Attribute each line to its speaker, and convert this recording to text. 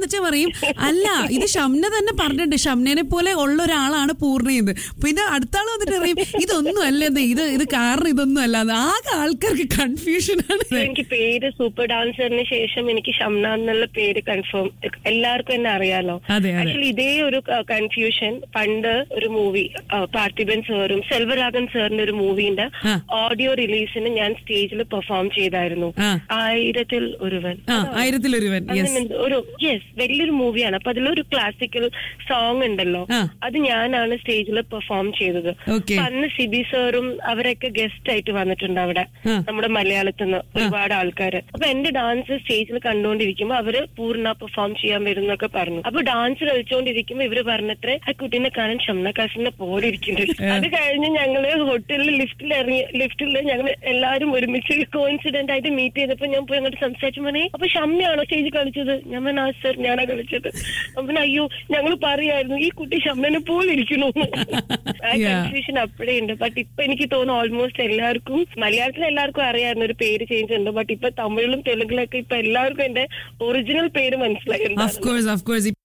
Speaker 1: ചോദിച്ചാൽ പറയും അല്ല ഇത് ഷംന തന്നെ പറഞ്ഞിട്ടുണ്ട് ഷംനനെ പോലെ ഉള്ള ഒരാളാണ് പൂർണ്ണയെന്ന് പിന്നെ അടുത്ത ആൾ വന്നിട്ട് പറയും ഇതൊന്നും അല്ലെന്ന് ഇത് ഇത് കാരണം ഇതൊന്നും അല്ലാന്ന് ആകെ ആൾക്കാർക്ക് കൺഫ്യൂഷൻ ആണ്
Speaker 2: എനിക്ക് പേര് സൂപ്പർ ഡാൻസറിന് ശേഷം എനിക്ക് ഷംന എന്നുള്ള പേര് കൺഫേം എല്ലാവർക്കും എന്നെ അറിയാലോ
Speaker 1: അതെ, അതെ.
Speaker 2: ആക്ച്വലി ഇതേ ഒരു കൺഫ്യൂഷൻ പണ്ട് ഒരു മൂവി പാർത്ഥിബൻ സാറും സെൽവരാഗൻ സാറിന്റെ ഒരു മൂവിന്റെ
Speaker 1: ആ.
Speaker 2: ഓഡിയോ റിലീസിന് ഞാൻ സ്റ്റേജിൽ പെർഫോം ചെയ്തായിരുന്നു
Speaker 1: ആ.
Speaker 2: ആയിരത്തിൽ ഒരുവൻ
Speaker 1: ആ ആയിരത്തിലൊരുവൻ യെസ്
Speaker 2: അങ്ങനെ എന്തോ ഒരു യെസ് വലിയൊരു മൂവിയാണ് അപ്പൊ അതിലൊരു ക്ലാസിക്കൽ സോങ് ഉണ്ടല്ലോ
Speaker 1: ആ.
Speaker 2: അത് ഞാനാണ് സ്റ്റേജിൽ പെർഫോം ചെയ്തത്
Speaker 1: Okay.
Speaker 2: അപ്പൊ അന്ന് സിബി സാറും അവരൊക്കെ ഗസ്റ്റ് ആയിട്ട് വന്നിട്ടുണ്ട് അവിടെ
Speaker 1: ആ.
Speaker 2: നമ്മുടെ മലയാളത്തിൽ നിന്ന് ഒരുപാട് ആൾക്കാര് അപ്പൊ എന്റെ ഡാൻസ് സ്റ്റേജിൽ കണ്ടുകൊണ്ടിരിക്കുമ്പോ അവര് പൂർണ്ണ പെർഫോം ചെയ്യാൻ വരുന്നൊക്കെ പറഞ്ഞു അപ്പൊ ഡാൻസ് കളിച്ചുകൊണ്ടിരിക്കുമ്പോ ഇവര് പറഞ്ഞത്രേ ആ കുട്ടീനെ കാണാൻ ഷംന കാസിനെ പോലെ ഇരിക്കുന്നുണ്ട് അത് കഴിഞ്ഞ് ഞങ്ങള് ഹോട്ടലിൽ ലിഫ്റ്റിൽ ഇറങ്ങി ലിഫ്റ്റിൽ ഞങ്ങൾ എല്ലാരും ഒരുമിച്ച് കോയിൻസിഡന്റ് ആയിട്ട് മീറ്റ് ചെയ്തപ്പോ ഞാൻ പോയി അങ്ങോട്ട് സംസാരിച്ചു പറഞ്ഞേ അപ്പൊ ഷമ്മയാണോ സ്റ്റേജിൽ കളിച്ചത് ഞാൻ പറഞ്ഞു ആ സർ ഞാനാ കളിച്ചത് അപ്പൊ അയ്യോ ഞങ്ങൾ പറയായിരുന്നു ഈ കുട്ടി ഷമ്മനെ പോലെ ഇരിക്കണു ആ
Speaker 1: Yeah.
Speaker 2: കൺഫ്യൂഷൻ അപ്പോഴേ ഉണ്ട് ബട്ട് ഇപ്പൊ എനിക്ക് തോന്നുന്നു ഓൾമോസ്റ്റ് എല്ലാവർക്കും മലയാളത്തിൽ എല്ലാവർക്കും അറിയാമായിരുന്നു ഒരു പേര് ചേഞ്ച് ഉണ്ട് ബട്ട് ഇപ്പൊ തമിഴിലും തെലുങ്കിലൊക്കെ ഇപ്പൊ എല്ലാവർക്കും എന്റെ ഒറിജിനൽ പേര് മനസ്സിലായി
Speaker 1: ഓഫ് കോഴ്സ് ഓഫ് കോഴ്സ്